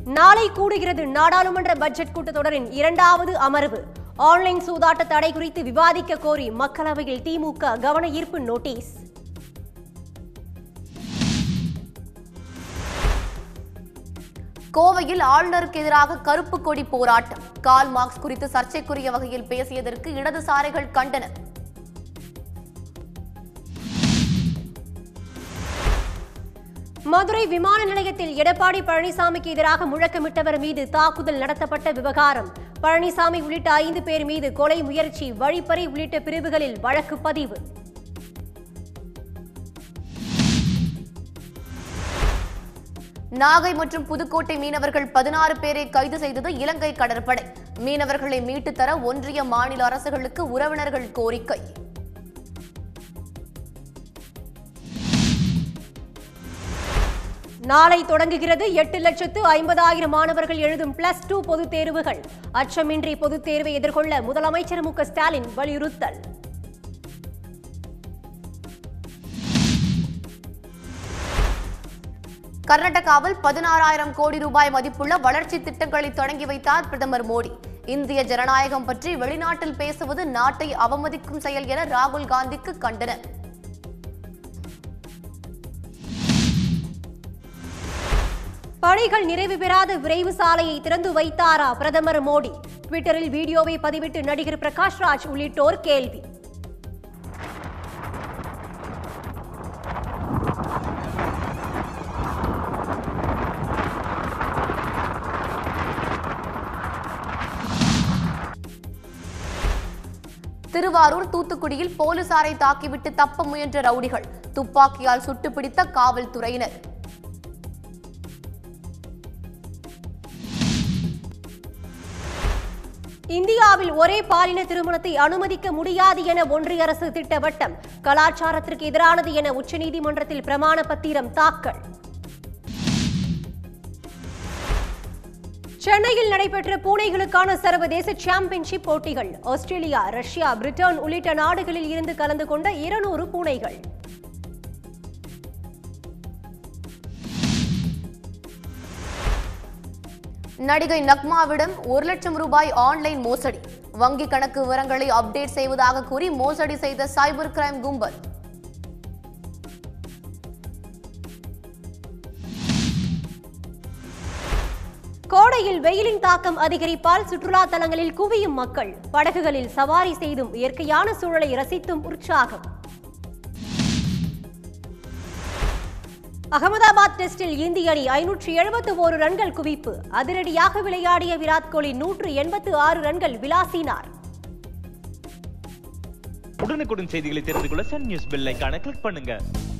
நாளை கூடுகிறது நாடாளுமன்ற பட்ஜெட் கூட்டத்தொடரின் இரண்டாவது அமர்வு ஆன்லைன் சூதாட்ட தடை குறித்து விவாதிக்க கோரி மக்களவையில் திமுக கவன ஈர்ப்பு நோட்டீஸ் கோவையில் ஆளுநருக்கு எதிராக கருப்பு கொடி போராட்டம் கால் மார்க்ஸ் குறித்து சர்ச்சைக்குரிய வகையில் பேசியதற்கு இடதுசாரிகள் கண்டனம் மதுரை விமான நிலையத்தில் எடப்பாடி பழனிசாமிக்கு எதிராக முழக்கமிட்டவர் மீது தாக்குதல் நடத்தப்பட்ட விவகாரம் பழனிசாமி உள்ளிட்ட ஐந்து பேர் மீது கொலை முயற்சி வழிப்பறை உள்ளிட்ட பிரிவுகளில் வழக்கு பதிவு நாகை மற்றும் புதுக்கோட்டை மீனவர்கள் பதினாறு பேரை கைது செய்தது இலங்கை கடற்படை மீனவர்களை மீட்டுத் தர ஒன்றிய மாநில அரசுகளுக்கு உறவினர்கள் கோரிக்கை நாளை தொடங்குகிறது எட்டு லட்சத்து ஐம்பதாயிரம் மாணவர்கள் எழுதும் பிளஸ் டூ பொதுத் தேர்வுகள் அச்சமின்றி பொதுத் தேர்வை எதிர்கொள்ள முதலமைச்சர் மு க ஸ்டாலின் வலியுறுத்தல் கர்நாடகாவில் பதினாறாயிரம் கோடி ரூபாய் மதிப்புள்ள வளர்ச்சி திட்டங்களை தொடங்கி வைத்தார் பிரதமர் மோடி இந்திய ஜனநாயகம் பற்றி வெளிநாட்டில் பேசுவது நாட்டை அவமதிக்கும் செயல் என ராகுல் காந்திக்கு கண்டனம் பணிகள் நிறைவு பெறாத விரைவு சாலையை திறந்து வைத்தாரா பிரதமர் மோடி ட்விட்டரில் வீடியோவை பதிவிட்டு நடிகர் பிரகாஷ் ராஜ் உள்ளிட்டோர் கேள்வி திருவாரூர் தூத்துக்குடியில் போலீசாரை தாக்கிவிட்டு தப்ப முயன்ற ரவுடிகள் துப்பாக்கியால் சுட்டு பிடித்த காவல்துறையினர் இந்தியாவில் ஒரே பாலின திருமணத்தை அனுமதிக்க முடியாது என ஒன்றிய அரசு திட்டவட்டம் கலாச்சாரத்திற்கு எதிரானது என உச்சநீதிமன்றத்தில் பிரமாண பத்திரம் தாக்கல் சென்னையில் நடைபெற்ற பூனைகளுக்கான சர்வதேச சாம்பியன்ஷிப் போட்டிகள் ஆஸ்திரேலியா ரஷ்யா பிரிட்டன் உள்ளிட்ட நாடுகளில் இருந்து கலந்து கொண்ட இருநூறு பூனைகள் நடிகை நக்மாவிடம் ஒரு லட்சம் ரூபாய் ஆன்லைன் மோசடி வங்கி கணக்கு விவரங்களை அப்டேட் செய்வதாக கூறி மோசடி செய்த சைபர் கிரைம் கும்பல் கோடையில் வெயிலின் தாக்கம் அதிகரிப்பால் சுற்றுலா தலங்களில் குவியும் மக்கள் படகுகளில் சவாரி செய்தும் இயற்கையான சூழலை ரசித்தும் உற்சாகம் அகமதாபாத் டெஸ்டில் இந்திய அணி ஐநூற்றி எழுபத்து ஒரு ரன்கள் குவிப்பு அதிரடியாக விளையாடிய விராட் கோலி நூற்று எண்பத்து ஆறு ரன்கள் விளாசினார் உடனுக்குடன் செய்திகளை தெரிந்து கொள்ள சன் நியூஸ் பெல் ஐகானை கிளிக் பண்ணுங்க